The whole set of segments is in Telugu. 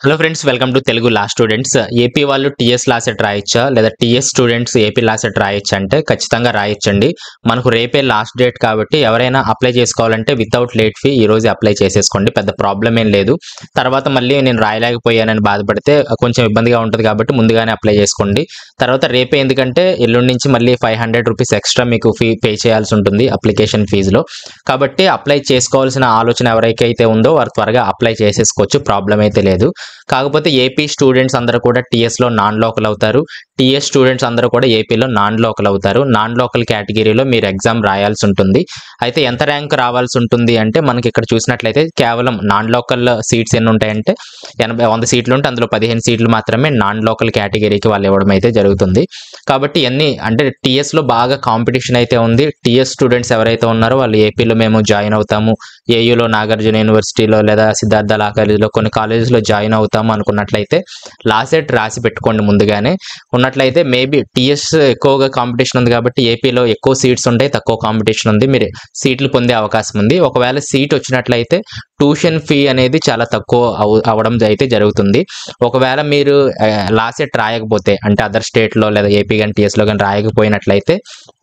hello friends welcome to Telugu law students AP వాళ్ళు టీఎస్ లాసెట్ రాయొచ్చా లేదా టీఎస్ స్టూడెంట్స్ ఏపీ లాసెట్ రాయొచ్చా అంటే ఖచ్చితంగా రాయొచ్చండి మనకు రేపే లాస్ట్ డేట్ కాబట్టి ఎవరైనా అప్లై చేసుకోవాలంటే వితౌట్ లేట్ ఫీ ఈ రోజు అప్లై చేసేసుకోండి పెద్ద ప్రాబ్లం ఏం లేదు తర్వాత మళ్ళీ నేను రాయలేకపోయానని బాధపడితే కొంచెం ఇబ్బందిగా ఉంటుంది కాబట్టి ముందుగానే అప్లై చేసుకోండి తర్వాత రేపే ఎందుకంటే ఎల్లుండి నుంచి మళ్ళీ ఫైవ్ హండ్రెడ్ రూపీస్ ఎక్స్ట్రా మీకు ఫీ పే చేయాల్సి ఉంటుంది అప్లికేషన్ ఫీజులో కాబట్టి అప్లై చేసుకోవాల్సిన ఆలోచన ఎవరికైతే ఉందో వారు త్వరగా అప్లై చేసేసుకోవచ్చు ప్రాబ్లం అయితే లేదు కాకపోతే ఏపీ స్టూడెంట్స్ అందరూ కూడా టీఎస్లో నాన్ లోకల్ అవుతారు టీఎస్ స్టూడెంట్స్ అందరూ కూడా ఏపీలో నాన్ లోకల్ అవుతారు నాన్ లోకల్ కేటగిరీలో మీరు ఎగ్జామ్ రాయాల్సి ఉంటుంది అయితే ఎంత ర్యాంక్ రావాల్సి ఉంటుంది అంటే మనకి ఇక్కడ చూసినట్లయితే కేవలం నాన్ లోకల్ సీట్స్ ఎన్ని ఉంటాయంటే ఎనభై వంద సీట్లు ఉంటే అందులో పదిహేను సీట్లు మాత్రమే నాన్ లోకల్ కేటగిరీకి వాళ్ళు ఇవ్వడం అయితే జరుగుతుంది కాబట్టి ఎన్ని అంటే టీఎస్లో బాగా కాంపిటీషన్ అయితే ఉంది టీఎస్ స్టూడెంట్స్ ఎవరైతే ఉన్నారో వాళ్ళు ఏపీలో మేము జాయిన్ అవుతాము ఏయూలో నాగార్జున యూనివర్సిటీలో లేదా సిద్ధార్థ లా కాలేజీలో కొన్ని కాలేజెస్లో జాయిన్ అవుతాము అనుకున్నట్లయితే లాసెట్ రాసి పెట్టుకోండి ముందుగానే ఉన్నట్లయితే మేబీ టీఎస్ ఎక్కువగా కాంపిటీషన్ ఉంది కాబట్టి ఏపీలో ఎక్కువ సీట్స్ ఉంటాయి తక్కువ కాంపిటీషన్ ఉంది మీరు సీట్లు పొందే అవకాశం ఉంది ఒకవేళ సీట్ వచ్చినట్లయితే ట్యూషన్ ఫీ అనేది చాలా తక్కువ అవ అవడం అయితే జరుగుతుంది ఒకవేళ మీరు లాసెట్ రాయకపోతే అంటే అదర్ స్టేట్లో లేదా ఏపీ కానీ టీఎస్లో కానీ రాయకపోయినట్లయితే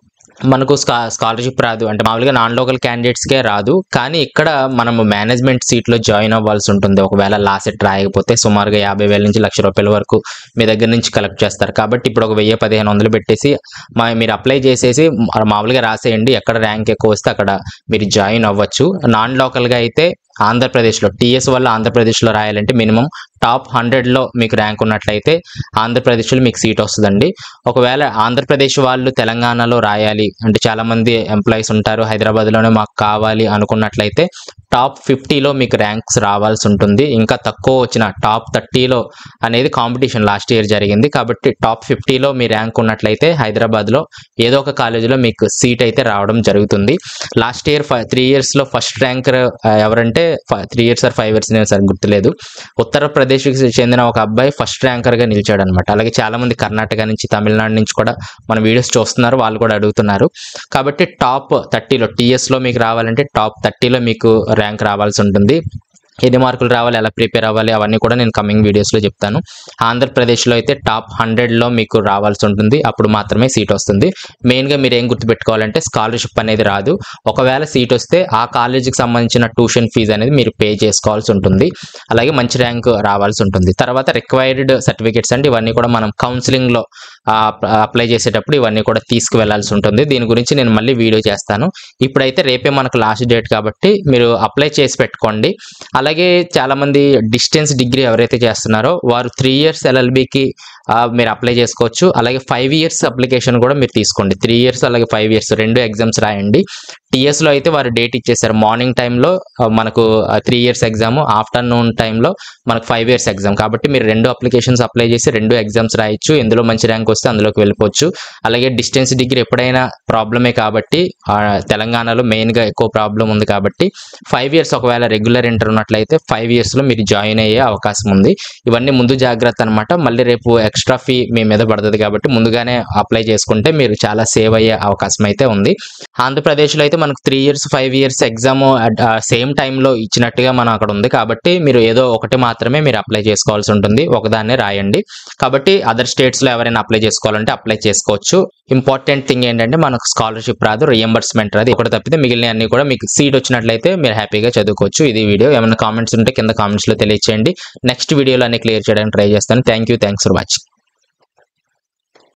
మనకు స్కా స్కాలర్షిప్ రాదు అంటే మామూలుగా నాన్ లోకల్ క్యాండిడేట్స్కే రాదు కానీ ఇక్కడ మనము మేనేజ్మెంట్ సీట్లో జాయిన్ అవ్వాల్సి ఉంటుంది ఒకవేళ లాసెట్ రాయకపోతే సుమారుగా యాభై వేల నుంచి లక్ష రూపాయల వరకు మీ దగ్గర నుంచి కలెక్ట్ చేస్తారు కాబట్టి ఇప్పుడు ఒక వెయ్యి పదిహేను వందలు పెట్టేసి మా మీరు అప్లై చేసేసి మా- మామూలుగా రాసేయండి ఎక్కడ ర్యాంక్ ఎక్కువ వస్తే అక్కడ మీరు జాయిన్ అవ్వచ్చు నాన్ లోకల్గా అయితే ఆంధ్రప్రదేశ్లో టీఎస్ వల్ల ఆంధ్రప్రదేశ్లో రాయాలంటే మినిమం టాప్ హండ్రెడ్లో మీకు ర్యాంక్ ఉన్నట్లయితే ఆంధ్రప్రదేశ్లో మీకు సీట్ వస్తుందండి ఒకవేళ ఆంధ్రప్రదేశ్ వాళ్ళు తెలంగాణలో రాయాలి అంటే చాలామంది ఎంప్లాయీస్ ఉంటారు హైదరాబాద్లోనే మాకు కావాలి అనుకున్నట్లయితే టాప్ ఫిఫ్టీలో మీకు ర్యాంక్స్ రావాల్సి ఉంటుంది ఇంకా తక్కువ వచ్చిన టాప్ థర్టీలో అనేది కాంపిటీషన్ లాస్ట్ ఇయర్ జరిగింది కాబట్టి టాప్ ఫిఫ్టీలో మీ ర్యాంక్ ఉన్నట్లయితే హైదరాబాద్లో ఏదో ఒక కాలేజీలో మీకు సీట్ అయితే రావడం జరుగుతుంది లాస్ట్ ఇయర్ ఫైవ్ త్రీ ఇయర్స్లో ఫస్ట్ ర్యాంకర్ ఎవరంటే three years or five years నేను సరి గుర్తులేదు ఉత్తరప్రదేశ్కి చెందిన ఒక అబ్బాయి ఫస్ట్ ర్యాంకర్గా నిలిచాడు అనమాట అలాగే చాలా మంది కర్ణాటక నుంచి తమిళనాడు నుంచి కూడా మన వీడియోస్ చూస్తున్నారు వాళ్ళు కూడా అడుగుతున్నారు కాబట్టి టాప్ థర్టీలో టీఎస్లో మీకు రావాలంటే టాప్ థర్టీలో మీకు ర్యాంక్ రావాల్సి ఉంటుంది ఎన్ని మార్కులు రావాలి ఎలా ప్రిపేర్ అవ్వాలి అవన్నీ కూడా నేను కమింగ్ వీడియోస్లో చెప్తాను ఆంధ్రప్రదేశ్లో అయితే టాప్ హండ్రెడ్లో మీకు రావాల్సి ఉంటుంది అప్పుడు మాత్రమే సీట్ వస్తుంది మెయిన్గా మీరు ఏం గుర్తుపెట్టుకోవాలంటే స్కాలర్షిప్ అనేది రాదు ఒకవేళ సీట్ వస్తే ఆ కాలేజీకి సంబంధించిన ట్యూషన్ ఫీజు అనేది మీరు పే చేసుకోవాల్సి ఉంటుంది అలాగే మంచి ర్యాంక్ రావాల్సి ఉంటుంది తర్వాత రిక్వైర్డ్ సర్టిఫికేట్స్ అంటే ఇవన్నీ కూడా మనం కౌన్సిలింగ్లో అప్లై చేసేటప్పుడు ఇవన్నీ కూడా తీసుకువెళ్లాల్సి ఉంటుంది దీని గురించి నేను మళ్ళీ వీడియో చేస్తాను ఇప్పుడైతే రేపే మనకు లాస్ట్ డేట్ కాబట్టి మీరు అప్లై చేసి పెట్టుకోండి అలాగే చాలామంది డిస్టెన్స్ డిగ్రీ ఎవరైతే చేస్తున్నారో వారు త్రీ ఇయర్స్ ఎల్ఎల్బికి మీరు అప్లై చేసుకోవచ్చు అలాగే ఫైవ్ ఇయర్స్ అప్లికేషన్ కూడా మీరు తీసుకోండి త్రీ ఇయర్స్ అలాగే ఫైవ్ ఇయర్స్ రెండు ఎగ్జామ్స్ రాయండి టీఎస్లో అయితే వారు డేట్ ఇచ్చేసారు మార్నింగ్ టైంలో మనకు త్రీ ఇయర్స్ ఎగ్జామ్ ఆఫ్టర్నూన్ టైంలో మనకు ఫైవ్ ఇయర్స్ ఎగ్జామ్ కాబట్టి మీరు రెండు అప్లికేషన్స్ అప్లై చేసి రెండు ఎగ్జామ్స్ రాయొచ్చు ఎందులో మంచి ర్యాంక్ వస్తే అందులోకి వెళ్ళిపోవచ్చు అలాగే డిస్టెన్స్ డిగ్రీ ఎప్పుడైనా ప్రాబ్లమే కాబట్టి ఆ, తెలంగాణలో మెయిన్గా ఎక్కువ ప్రాబ్లం ఉంది కాబట్టి ఫైవ్ ఇయర్స్ ఒకవేళ రెగ్యులర్ ఇంటర్ ఉన్నట్లయితే ఫైవ్ ఇయర్స్లో మీరు జాయిన్ అయ్యే అవకాశం ఉంది ఇవన్నీ ముందు జాగ్రత్త అనమాట మళ్ళీ రేపు ఎక్స్ట్రా ఫీ మీ మీద పడుతుంది కాబట్టి ముందుగానే అప్లై చేసుకుంటే మీరు చాలా సేవ్ అయ్యే అవకాశం అయితే ఉంది ఆంధ్రప్రదేశ్లో అయితే మనకు three years five years exam same టైంలో ఇచ్చినట్టుగా మనం అక్కడ ఉంది కాబట్టి మీరు ఏదో ఒకటి మాత్రమే మీరు అప్లై చేసుకోవాల్సి ఉంటుంది ఒకదాన్నే రాయండి కాబట్టి అదర్ స్టేట్స్లో ఎవరైనా అప్లై చేసుకోవాలంటే అప్లై చేసుకోవచ్చు ఇంపార్టెంట్ థింగ్ ఏంటంటే మనకు స్కాలర్షిప్ రాదు రియంబర్స్మెంట్ రాదు ఒకటి తప్పితే మిగిలిన అన్ని కూడా మీకు సీట్ వచ్చినట్లయితే మీరు హ్యాపీగా చదువుకోవచ్చు ఇది వీడియో ఏమైనా కామెంట్స్ ఉంటే కింద కామెంట్స్లో తెలియచేయండి నెక్స్ట్ వీడియోలో అన్ని క్లియర్ చేయడానికి ట్రై చేస్తాను thank you thanks for watching